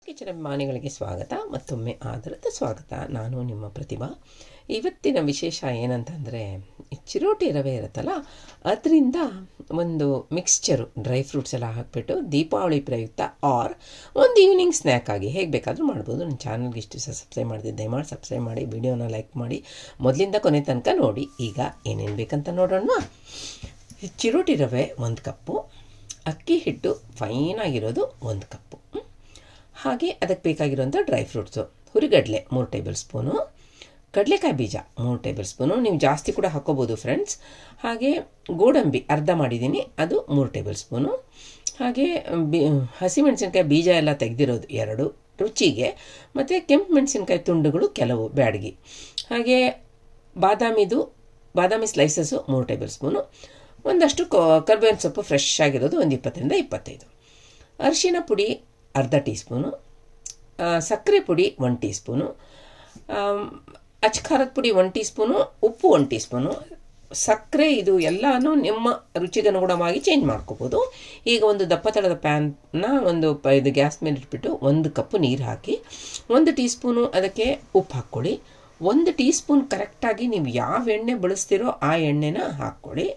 Kitchen ಅಭಿಮಾನಿಗಳಿಗೆ ಸ್ವಾಗತ ಮತ್ತೊಮ್ಮೆ ಆಧಾರದ ಸ್ವಾಗತ ನಾನು ನಿಮ್ಮ ಪ್ರತಿಭಾ ಇವತ್ತಿನ ವಿಶೇಷ ಏನಂತಂದರೆ ಚಿರೋಟಿ ರವೆ ಇರುತ್ತಲ್ಲ ಅದರಿಂದ ಒಂದು ಮಿಕ್ಸ್ಚರು ಡ್ರೈ ಫ್ರೂಟ್ಸ್ ಎಲ್ಲ ಹಾಕಿಬಿಟ್ಟು ದೀಪಾವಳಿ ಪ್ರಯುಕ್ತ ಆರ್ ಒಂದು ಈವ್ನಿಂಗ್ ಸ್ನ್ಯಾಕ್ ಆಗಿ ಹೇಗೆ ಬೇಕಾದರೂ ಮಾಡ್ಬೋದು ನನ್ನ ಚಾನಲ್ಗೆ ಇಷ್ಟು ಸಹ ಸಬ್ಸ್ಕ್ರೈಬ್ ಮಾಡಿದೆ ದಯಮಾಡಿ ಸಬ್ಸ್ಕ್ರೈಬ್ ಮಾಡಿ ವಿಡಿಯೋನ ಲೈಕ್ ಮಾಡಿ ಮೊದಲಿಂದ ಕೊನೆ ತನಕ ನೋಡಿ ಈಗ ಏನೇನು ಬೇಕಂತ ನೋಡೋಣ ಚಿರೋಟಿ ರವೆ ಒಂದು ಕಪ್ಪು ಅಕ್ಕಿ ಹಿಟ್ಟು ಫೈನಾಗಿರೋದು ಒಂದು ಕಪ್ಪು ಹ್ಮ್. ಹಾಗೆ ಅದಕ್ಕೆ ಬೇಕಾಗಿರುವಂಥ ಡ್ರೈ ಫ್ರೂಟ್ಸು ಹುರಿಗಡಲೆ ಮೂರು ಟೇಬಲ್ ಸ್ಪೂನು ಕಡಲೆಕಾಯಿ ಬೀಜ ಮೂರು ಟೇಬಲ್ ಸ್ಪೂನು ನೀವು ಜಾಸ್ತಿ ಕೂಡ ಹಾಕೋಬೋದು ಫ್ರೆಂಡ್ಸ್ ಹಾಗೆ ಗೋಡಂಬಿ ಅರ್ಧ ಮಾಡಿದ್ದೀನಿ ಅದು ಮೂರು ಟೇಬಲ್ ಸ್ಪೂನು ಹಾಗೆ ಬಿ ಹಸಿಮೆಣಸಿನ್ಕಾಯಿ ಬೀಜ ಎಲ್ಲ ತೆಗೆದಿರೋದು ಎರಡು ರುಚಿಗೆ ಮತ್ತು ಕೆಂಪು ಮೆಣಸಿನ್ಕಾಯಿ ತುಂಡುಗಳು ಕೆಲವು ಬ್ಯಾಡಗಿ ಹಾಗೆ ಬಾದಾಮಿದು ಬಾದಾಮಿ ಸ್ಲೈಸಸ್ಸು ಮೂರು ಟೇಬಲ್ ಸ್ಪೂನು ಒಂದಷ್ಟು ಕರ್ಬೇವಿನ ಸೊಪ್ಪು ಫ್ರೆಶ್ ಆಗಿರೋದು ಒಂದು ಇಪ್ಪತ್ತರಿಂದ ಇಪ್ಪತ್ತೈದು ಅರಿಶಿನ ಪುಡಿ ಅರ್ಧ ಟೀ ಸ್ಪೂನು ಆ, ಸಕ್ಕರೆ ಪುಡಿ ಒನ್ ಟೀ ಸ್ಪೂನು ಅಚ್ ಖಾರದ ಪುಡಿ ಒನ್ ಟೀ ಸ್ಪೂನು ಉಪ್ಪು ಒನ್ ಟೀ ಸ್ಪೂನು ಸಕ್ಕರೆ ಇದು ಎಲ್ಲನೂ ನಿಮ್ಮ ರುಚಿಗನುಗುಣವಾಗಿ ಚೇಂಜ್ ಮಾಡ್ಕೋಬೋದು ಈಗ ಒಂದು ದಪ್ಪ ತಳದ ಪ್ಯಾನ್ನ ಒಂದು ಪ ಇದು ಗ್ಯಾಸ್ ಮೇಲೆ ಇಟ್ಬಿಟ್ಟು ಒಂದು ಕಪ್ಪು ನೀರು ಹಾಕಿ ಒಂದು ಟೀ ಸ್ಪೂನು ಅದಕ್ಕೆ ಉಪ್ಪು ಹಾಕ್ಕೊಳ್ಳಿ ಒಂದು ಟೀ ಸ್ಪೂನ್ ಕರೆಕ್ಟಾಗಿ ನೀವು ಯಾವ ಎಣ್ಣೆ ಬಳಸ್ತೀರೋ ಆ ಎಣ್ಣೆನ ಹಾಕ್ಕೊಳ್ಳಿ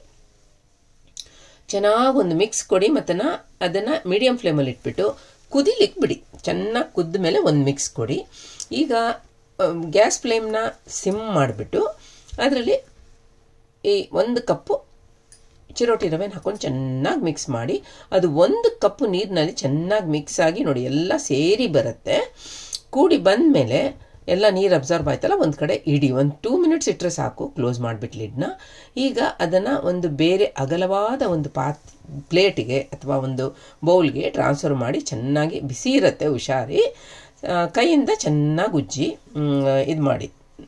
ಚೆನ್ನಾಗಿ ಒಂದು ಮಿಕ್ಸ್ ಕೊಡಿ ಮತ್ತು ಅದನ್ನು ಮೀಡಿಯಮ್ ಫ್ಲೇಮಲ್ಲಿ ಇಟ್ಬಿಟ್ಟು ಕುದಿಲಿಕ್ಕೆ ಬಿಡಿ ಚೆನ್ನಾಗಿ ಕುದ್ದ ಮೇಲೆ ಒಂದು ಮಿಕ್ಸ್ ಕೊಡಿ ಈಗ ಗ್ಯಾಸ್ ಫ್ಲೇಮ್ನ ಸಿಮ್ ಮಾಡಿಬಿಟ್ಟು ಅದರಲ್ಲಿ ಈ ಒಂದು ಕಪ್ಪು ಚಿರೋಟಿ ರವೆನ ಹಾಕೊಂಡು ಚೆನ್ನಾಗಿ ಮಿಕ್ಸ್ ಮಾಡಿ ಅದು ಒಂದು ಕಪ್ಪು ನೀರಿನಲ್ಲಿ ಚೆನ್ನಾಗಿ ಮಿಕ್ಸ್ ಆಗಿ ನೋಡಿ ಎಲ್ಲ ಸೇರಿ ಬರುತ್ತೆ ಕೂಡಿ ಬಂದ ಮೇಲೆ ಎಲ್ಲ ನೀರು ಅಬ್ಸರ್ವ್ ಆಯ್ತಲ್ಲ ಒಂದು ಕಡೆ ಇಡಿ ಒಂದು ಟೂ ಮಿನಿಟ್ಸ್ ಇಟ್ಟರೆ ಸಾಕು ಕ್ಲೋಸ್ ಮಾಡಿಬಿಟ್ಟು ಲಿಡ್ನ ಈಗ ಅದನ್ನು ಒಂದು ಬೇರೆ ಅಗಲವಾದ ಒಂದು ಪಾತ್ ಪ್ಲೇಟಿಗೆ ಅಥವಾ ಒಂದು ಬೌಲ್ಗೆ ಟ್ರಾನ್ಸ್ಫರ್ ಮಾಡಿ ಚೆನ್ನಾಗಿ ಬಿಸಿ ಇರುತ್ತೆ ಹುಷಾರಿ ಆ, ಕೈಯಿಂದ ಚೆನ್ನಾಗಿ ಉಜ್ಜಿ ಇದು ಮಾಡಿ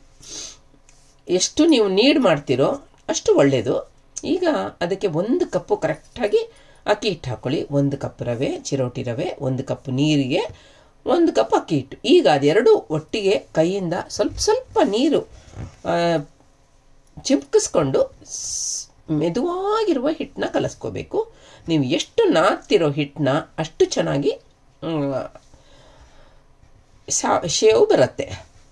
ಎಷ್ಟು ನೀವು ನೀಡ್ ಮಾಡ್ತೀರೋ ಅಷ್ಟು ಒಳ್ಳೆಯದು ಈಗ ಅದಕ್ಕೆ ಒಂದು ಕಪ್ಪು ಕರೆಕ್ಟಾಗಿ ಅಕ್ಕಿ ಹಿಟ್ಟು ಹಾಕ್ಕೊಳ್ಳಿ ಒಂದು ಕಪ್ ರವೆ ಚಿರೋಟಿ ರವೆ ಒಂದು ಕಪ್ ನೀರಿಗೆ ಒಂದು ಕಪ್ ಅಕ್ಕಿ ಹಿಟ್ಟು ಈಗ ಅದೆರಡು ಒಟ್ಟಿಗೆ ಕೈಯಿಂದ ಸ್ವಲ್ಪ ಸ್ವಲ್ಪ ನೀರು ಆ, ಚಿಮ್ಕಿಸ್ಕೊಂಡು ಸ್- ಮೆದುವಾಗಿರುವ ಹಿಟ್ಟನ್ನ ಕಲಸ್ಕೋಬೇಕು ನೀವು ಎಷ್ಟು ನಾದ್ತಿರೋ ಹಿಟ್ಟನ್ನ ಅಷ್ಟು ಚೆನ್ನಾಗಿ ಮ್, ಸಾ ಶೇವ್ ಬರುತ್ತೆ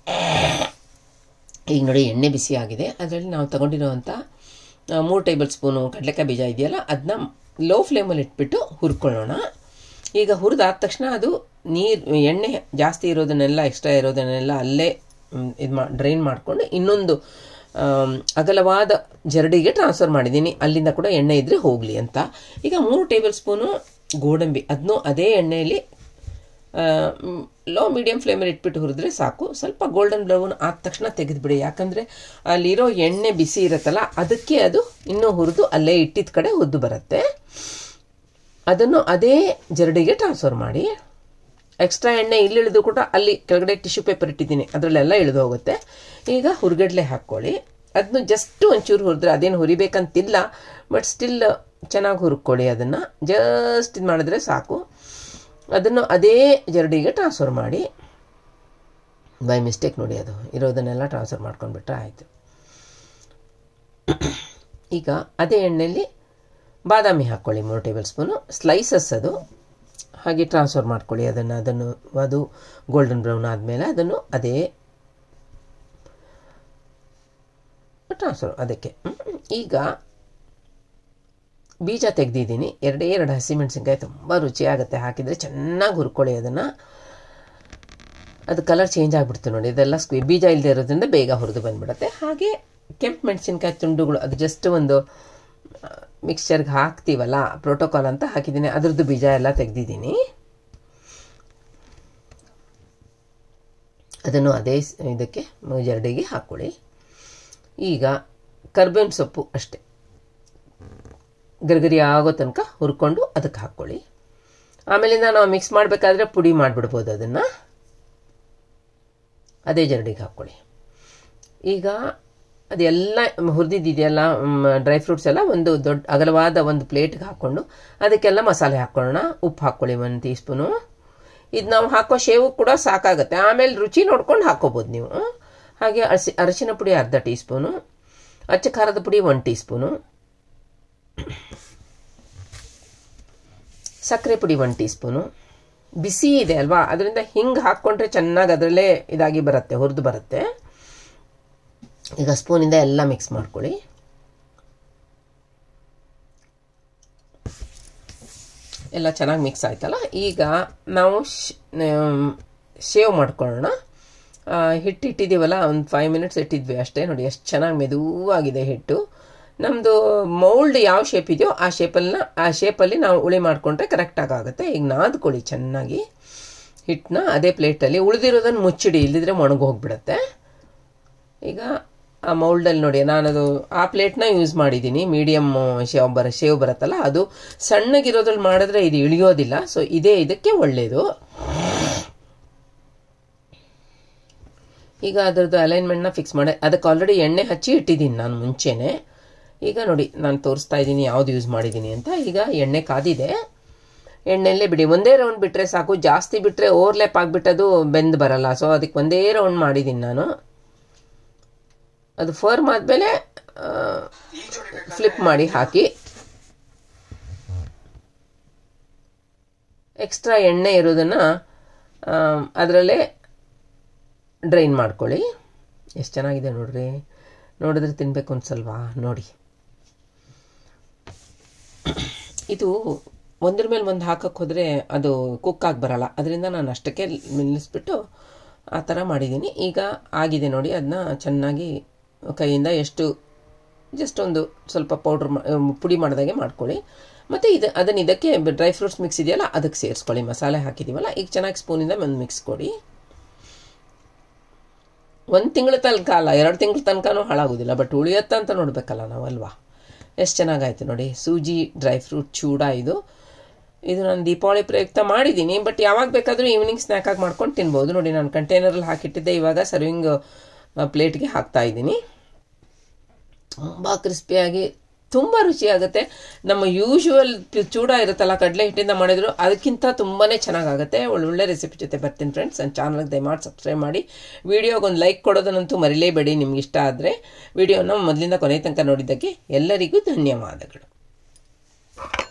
ಈಗ ನೋಡಿ ಎಣ್ಣೆ ಬಿಸಿ ಆಗಿದೆ ಅದರಲ್ಲಿ ನಾವು ತಗೊಂಡಿರೋವಂಥ ಮೂರು ಟೇಬಲ್ ಸ್ಪೂನು ಕಡಲೆಕಾಯಿ ಬೀಜ ಇದೆಯಲ್ಲ ಅದನ್ನ ಲೋ ಫ್ಲೇಮಲ್ಲಿ ಇಟ್ಬಿಟ್ಟು ಹುರ್ಕೊಳ್ಳೋಣ ಈಗ ಹುರಿದಾದ ತಕ್ಷಣ ಅದು ನೀರು ಎಣ್ಣೆ ಜಾಸ್ತಿ ಇರೋದನ್ನೆಲ್ಲ ಎಕ್ಸ್ಟ್ರಾ ಇರೋದನ್ನೆಲ್ಲ ಅಲ್ಲೇ ಇದು ಮಾ ಡ್ರೈನ್ ಮಾಡಿಕೊಂಡು ಇನ್ನೊಂದು ಆಮ್, ಅಗಲವಾದ ಜರಡಿಗೆ ಟ್ರಾನ್ಸ್ಫರ್ ಮಾಡಿದ್ದೀನಿ ಅಲ್ಲಿಂದ ಕೂಡ ಎಣ್ಣೆ ಇದ್ದರೆ ಹೋಗಲಿ ಅಂತ ಈಗ ಮೂರು ಟೇಬಲ್ ಸ್ಪೂನು ಗೋಡಂಬಿ ಅದನ್ನೂ ಅದೇ ಎಣ್ಣೆಯಲ್ಲಿ ಲೋ ಮೀಡಿಯಮ್ ಫ್ಲೇಮಲ್ಲಿ ಇಟ್ಬಿಟ್ಟು ಹುರಿದ್ರೆ ಸಾಕು ಸ್ವಲ್ಪ ಗೋಲ್ಡನ್ ಬ್ರೌನ್ ಆದ ತಕ್ಷಣ ತೆಗೆದುಬಿಡಿ ಯಾಕಂದರೆ ಅಲ್ಲಿರೋ ಎಣ್ಣೆ ಬಿಸಿ ಇರುತ್ತಲ್ಲ ಅದಕ್ಕೆ ಅದು ಇನ್ನೂ ಹುರಿದು ಅಲ್ಲೇ ಇಟ್ಟಿದ್ದ ಕಡೆ ಹುದ್ದು ಬರುತ್ತೆ ಅದನ್ನು ಅದೇ ಜರಡಿಗೆ ಟ್ರಾನ್ಸ್ಫರ್ ಮಾಡಿ ಎಕ್ಸ್ಟ್ರಾ ಎಣ್ಣೆ ಇಲ್ಲಿ ಇಳಿದು ಕೂಡ ಅಲ್ಲಿ ಕೆಳಗಡೆ ಟಿಶ್ಯೂ ಪೇಪರ್ ಇಟ್ಟಿದ್ದೀನಿ ಅದರಲ್ಲೆಲ್ಲ ಇಳಿದು ಹೋಗುತ್ತೆ ಈಗ ಹುರ್ಗಡ್ಲೆ ಹಾಕ್ಕೊಳ್ಳಿ ಅದನ್ನು ಜಸ್ಟ್ ಒಂಚೂರು ಹುರಿದ್ರೆ ಅದೇನು ಹುರಿಬೇಕಂತಿಲ್ಲ ಬಟ್ ಸ್ಟಿಲ್ ಚೆನ್ನಾಗಿ ಹುರ್ಕೊಳ್ಳಿ ಅದನ್ನು ಜಸ್ಟ್ ಇದು ಮಾಡಿದ್ರೆ ಸಾಕು ಅದನ್ನು ಅದೇ ಜರಡಿಗೆ ಟ್ರಾನ್ಸ್ಫರ್ ಮಾಡಿ ಬೈ ಮಿಸ್ಟೇಕ್ ನೋಡಿ ಅದು ಇರೋದನ್ನೆಲ್ಲ ಟ್ರಾನ್ಸ್ಫರ್ ಮಾಡ್ಕೊಂಡ್ಬಿಟ್ರೆ ಆಯಿತು ಈಗ ಅದೇ ಎಣ್ಣೆಯಲ್ಲಿ ಬಾದಾಮಿ ಹಾಕ್ಕೊಳ್ಳಿ ಮೂರು ಟೇಬಲ್ ಸ್ಪೂನು ಸ್ಲೈಸಸ್ ಅದು ಹಾಗೆ ಟ್ರಾನ್ಸ್ಫರ್ ಮಾಡ್ಕೊಳ್ಳಿ ಅದನ್ನು ಅದನ್ನು ಅದು ಗೋಲ್ಡನ್ ಬ್ರೌನ್ ಆದಮೇಲೆ ಅದನ್ನು ಅದೇ ಟ್ರಾನ್ಸ್ಫರ್ ಅದಕ್ಕೆ ಹ್ಮ್. ಈಗ ಬೀಜ ತೆಗೆದಿದ್ದೀನಿ ಎರಡೇ ಎರಡು ಹಸಿಮೆಣಸಿನ್ಕಾಯಿ ತುಂಬ ರುಚಿಯಾಗುತ್ತೆ ಹಾಕಿದರೆ ಚೆನ್ನಾಗಿ ಹುರ್ಕೊಳ್ಳಿ ಅದನ್ನು ಅದು ಕಲರ್ ಚೇಂಜ್ ಆಗಿಬಿಡ್ತು ನೋಡಿ ಇದೆಲ್ಲ ಸ್ಕ್ವಿ ಬೀಜ ಇಲ್ಲದೆ ಇರೋದ್ರಿಂದ ಬೇಗ ಹುರಿದು ಬಂದ್ಬಿಡುತ್ತೆ ಹಾಗೆ ಕೆಂಪು ಮೆಣಸಿನ್ಕಾಯಿ ತುಂಡುಗಳು ಅದು ಜಸ್ಟ್ ಒಂದು ಮಿಕ್ಸ್ಚರ್ಗೆ ಹಾಕ್ತೀವಲ್ಲ ಪ್ರೋಟೋಕಾಲ್ ಅಂತ ಹಾಕಿದ್ದೀನಿ ಅದ್ರದ್ದು ಬೀಜ ಎಲ್ಲ ತೆಗೆದಿದ್ದೀನಿ ಅದನ್ನು ಅದೇ ಸ್- ಇದಕ್ಕೆ ಜರಡಿಗೆ ಹಾಕ್ಕೊಳ್ಳಿ ಈಗ ಕರ್ಬೇವಿನ ಸೊಪ್ಪು ಅಷ್ಟೇ ಗರಿಗರಿ ಆಗೋ ತನಕ ಹುರ್ಕೊಂಡು ಅದಕ್ಕೆ ಹಾಕ್ಕೊಳ್ಳಿ ಆಮೇಲಿಂದ ನಾವು ಮಿಕ್ಸ್ ಮಾಡಬೇಕಾದ್ರೆ ಪುಡಿ ಮಾಡಿಬಿಡ್ಬೋದು ಅದನ್ನು ಅದೇ ಜರಡಿಗೆ ಹಾಕ್ಕೊಳ್ಳಿ ಈಗ ಅದೆಲ್ಲ ಹುರಿದಿದೆಯಲ್ಲ ಡ್ರೈ ಫ್ರೂಟ್ಸ್ ಎಲ್ಲ ಒಂದು ದೊಡ್ಡ ಅಗಲವಾದ ಒಂದು ಪ್ಲೇಟ್ಗೆ ಹಾಕ್ಕೊಂಡು ಅದಕ್ಕೆಲ್ಲ ಮಸಾಲೆ ಹಾಕ್ಕೊಳ್ಳೋಣ ಉಪ್ಪು ಹಾಕ್ಕೊಳ್ಳಿ ಒಂದು ಟೀ ಸ್ಪೂನು ಇದು ನಾವು ಹಾಕೋ ಶೇವು ಕೂಡ ಸಾಕಾಗುತ್ತೆ ಆಮೇಲೆ ರುಚಿ ನೋಡ್ಕೊಂಡು ಹಾಕೋಬೋದು ನೀವು ಹಾಗೆ ಅರಿಸಿ ಅರಿಶಿನ ಪುಡಿ ಅರ್ಧ ಟೀ ಸ್ಪೂನು ಅಚ್ಚ ಖಾರದ ಪುಡಿ ಒನ್ ಟೀ ಸ್ಪೂನು ಸಕ್ಕರೆ ಪುಡಿ ಒನ್ ಟೀ ಸ್ಪೂನು ಬಿಸಿ ಇದೆ ಅಲ್ವಾ ಅದರಿಂದ ಹಿಂಗೆ ಹಾಕ್ಕೊಂಡ್ರೆ ಚೆನ್ನಾಗಿ ಅದರಲ್ಲೇ ಇದಾಗಿ ಬರುತ್ತೆ ಹುರಿದು ಬರುತ್ತೆ ಈಗ ಸ್ಪೂನಿಂದ ಎಲ್ಲ ಮಿಕ್ಸ್ ಮಾಡ್ಕೊಳ್ಳಿ ಎಲ್ಲ ಚೆನ್ನಾಗಿ ಮಿಕ್ಸ್ ಆಯ್ತಲ್ಲ ಈಗ ನಾವು ಶೇವ್ ಮಾಡ್ಕೊಳ್ಳೋಣ ಹಿಟ್ಟು ಇಟ್ಟಿದ್ದೀವಲ್ಲ ಒಂದು ಫೈವ್ ಮಿನಿಟ್ಸ್ ಇಟ್ಟಿದ್ವಿ ಅಷ್ಟೇ ನೋಡಿ ಎಷ್ಟು ಚೆನ್ನಾಗಿ ಮೆದುವಾಗಿದೆ ಹಿಟ್ಟು ನಮ್ಮದು ಮೌಲ್ಡ್ ಯಾವ ಶೇಪ್ ಇದೆಯೋ ಆ ಶೇಪಲ್ಲಿ ಆ ಶೇಪಲ್ಲಿ ನಾವು ಉಳಿ ಮಾಡಿಕೊಂಡ್ರೆ ಕರೆಕ್ಟಾಗಿ ಆಗುತ್ತೆ ಈಗ ನಾದ್ಕೊಳ್ಳಿ ಚೆನ್ನಾಗಿ ಹಿಟ್ಟನ್ನ ಅದೇ ಪ್ಲೇಟಲ್ಲಿ ಉಳಿದಿರೋದನ್ನು ಮುಚ್ಚಿಡಿ ಇಲ್ಲದಿದ್ರೆ ಒಣಗೋಗ್ಬಿಡುತ್ತೆ ಈಗ ಆ ಮೌಲ್ಡಲ್ಲಿ ನೋಡಿ ನಾನದು ಆ ಪ್ಲೇಟ್ನ ಯೂಸ್ ಮಾಡಿದ್ದೀನಿ ಮೀಡಿಯಮ್ ಶೇವ್ ಬರ ಶೇವ್ ಬರುತ್ತಲ್ಲ ಅದು ಸಣ್ಣಗಿರೋದ್ರಲ್ಲಿ ಮಾಡಿದ್ರೆ ಇದು ಇಳಿಯೋದಿಲ್ಲ ಸೊ ಇದೇ ಇದಕ್ಕೆ ಒಳ್ಳೆಯದು ಈಗ ಅದರದ್ದು ಅಲೈನ್ಮೆಂಟ್ನ ಫಿಕ್ಸ್ ಮಾಡಿ ಅದಕ್ಕೆ ಆಲ್ರೆಡಿ ಎಣ್ಣೆ ಹಚ್ಚಿ ಇಟ್ಟಿದ್ದೀನಿ ನಾನು ಮುಂಚೆನೇ ಈಗ ನೋಡಿ ನಾನು ತೋರಿಸ್ತಾ ಇದ್ದೀನಿ ಯಾವ್ದು ಯೂಸ್ ಮಾಡಿದ್ದೀನಿ ಅಂತ ಈಗ ಎಣ್ಣೆ ಕಾದಿದೆ ಎಣ್ಣೆಲ್ಲೇ ಬಿಡಿ ಒಂದೇ ರೌಂಡ್ ಬಿಟ್ಟರೆ ಸಾಕು ಜಾಸ್ತಿ ಬಿಟ್ಟರೆ ಓವರ್ಲ್ಯಾಪ್ ಆಗಿಬಿಟ್ಟದು ಬೆಂದು ಬರಲ್ಲ ಸೊ ಅದಕ್ಕೆ ಒಂದೇ ರೌಂಡ್ ಮಾಡಿದ್ದೀನಿ ನಾನು ಅದು ಫರ್ಮ್ ಆದಮೇಲೆ ಫ್ಲಿಪ್ ಮಾಡಿ ಹಾಕಿ ಎಕ್ಸ್ಟ್ರಾ ಎಣ್ಣೆ ಇರೋದನ್ನು ಅದರಲ್ಲೇ ಡ್ರೈನ್ ಮಾಡ್ಕೊಳ್ಳಿ ಎಷ್ಟು ಚೆನ್ನಾಗಿದೆ ನೋಡ್ರಿ ನೋಡಿದ್ರೆ ತಿನ್ನಬೇಕು ಅನ್ಸಲ್ವಾ ನೋಡಿ ಇದು ಒಂದ್ರ ಮೇಲೆ ಒಂದು ಹಾಕಕ್ಕೆ ಹೋದರೆ ಅದು ಕುಕ್ ಆಗಿ ಬರಲ್ಲ ಅದರಿಂದ ನಾನು ಅಷ್ಟಕ್ಕೆ ನಿಲ್ಲಿಸ್ಬಿಟ್ಟು ಆ ಥರ ಮಾಡಿದ್ದೀನಿ ಈಗ ಆಗಿದೆ ನೋಡಿ ಅದನ್ನ ಚೆನ್ನಾಗಿ ಕೈಯಿಂದ ಎಷ್ಟು ಜಸ್ಟ್ ಒಂದು ಸ್ವಲ್ಪ ಪೌಡ್ರ್ ಪುಡಿ ಮಾಡಿದಾಗೆ ಮಾಡ್ಕೊಳ್ಳಿ ಮತ್ತು ಇದು ಅದನ್ನು ಇದಕ್ಕೆ ಡ್ರೈ ಫ್ರೂಟ್ಸ್ ಮಿಕ್ಸ್ ಇದೆಯಲ್ಲ ಅದಕ್ಕೆ ಸೇರಿಸ್ಕೊಳ್ಳಿ ಮಸಾಲೆ ಹಾಕಿದ್ದೀವಲ್ಲ ಈಗ ಚೆನ್ನಾಗಿ ಸ್ಪೂನಿಂದ ಒಂದು ಮಿಕ್ಸ್ ಕೊಡಿ ಒಂದು ತಿಂಗಳ ತನಕ ಅಲ್ಲ ಎರಡು ತಿಂಗಳ ತನಕನೂ ಹಾಳಾಗೋದಿಲ್ಲ ಬಟ್ ಉಳಿಯತ್ತ ಅಂತ ನೋಡಬೇಕಲ್ಲ ನಾವಲ್ವಾ ಎಷ್ಟು ಚೆನ್ನಾಗಾಯ್ತು ನೋಡಿ ಸೂಜಿ ಡ್ರೈ ಫ್ರೂಟ್ ಚೂಡ ಇದು ಇದು ನಾನು ದೀಪಾವಳಿ ಪ್ರಯುಕ್ತ ಮಾಡಿದ್ದೀನಿ ಬಟ್ ಯಾವಾಗ ಬೇಕಾದರೂ ಈವ್ನಿಂಗ್ ಸ್ನ್ಯಾಕಾಗಿ ಮಾಡ್ಕೊಂಡು ತಿನ್ಬೋದು ನೋಡಿ ನಾನು ಕಂಟೈನರಲ್ಲಿ ಹಾಕಿಟ್ಟಿದ್ದೆ ಇವಾಗ ಸರ್ವಿಂಗ್ ಪ್ಲೇಟ್ಗೆ ಹಾಕ್ತಾ ಇದ್ದೀನಿ ತುಂಬ ಕ್ರಿಸ್ಪಿಯಾಗಿ ತುಂಬ ರುಚಿಯಾಗುತ್ತೆ ನಮ್ಮ ಯೂಶುವಲ್ ಚೂಡ ಇರುತ್ತಲ್ಲ ಕಡಲೆ ಹಿಟ್ಟಿಂದ ಮಾಡಿದ್ರು ಅದಕ್ಕಿಂತ ತುಂಬಾ ಚೆನ್ನಾಗಾಗುತ್ತೆ ಒಳ್ಳೊಳ್ಳೆ ರೆಸಿಪಿ ಜೊತೆ ಬರ್ತೀನಿ ಫ್ರೆಂಡ್ಸ್ ನನ್ನ ಚಾನಲ್ಗೆ ದಯಮಾಡಿ ಸಬ್ಸ್ಕ್ರೈಬ್ ಮಾಡಿ ವಿಡಿಯೋಗೊಂದು ಲೈಕ್ ಕೊಡೋದನ್ನಂತೂ ಮರಿಲೇಬೇಡಿ ನಿಮ್ಗೆ ಇಷ್ಟ ಆದರೆ ವಿಡಿಯೋನ ಮೊದಲಿಂದ ಕೊನೆ ತನಕ ನೋಡಿದ್ದಕ್ಕೆ ಎಲ್ಲರಿಗೂ ಧನ್ಯವಾದಗಳು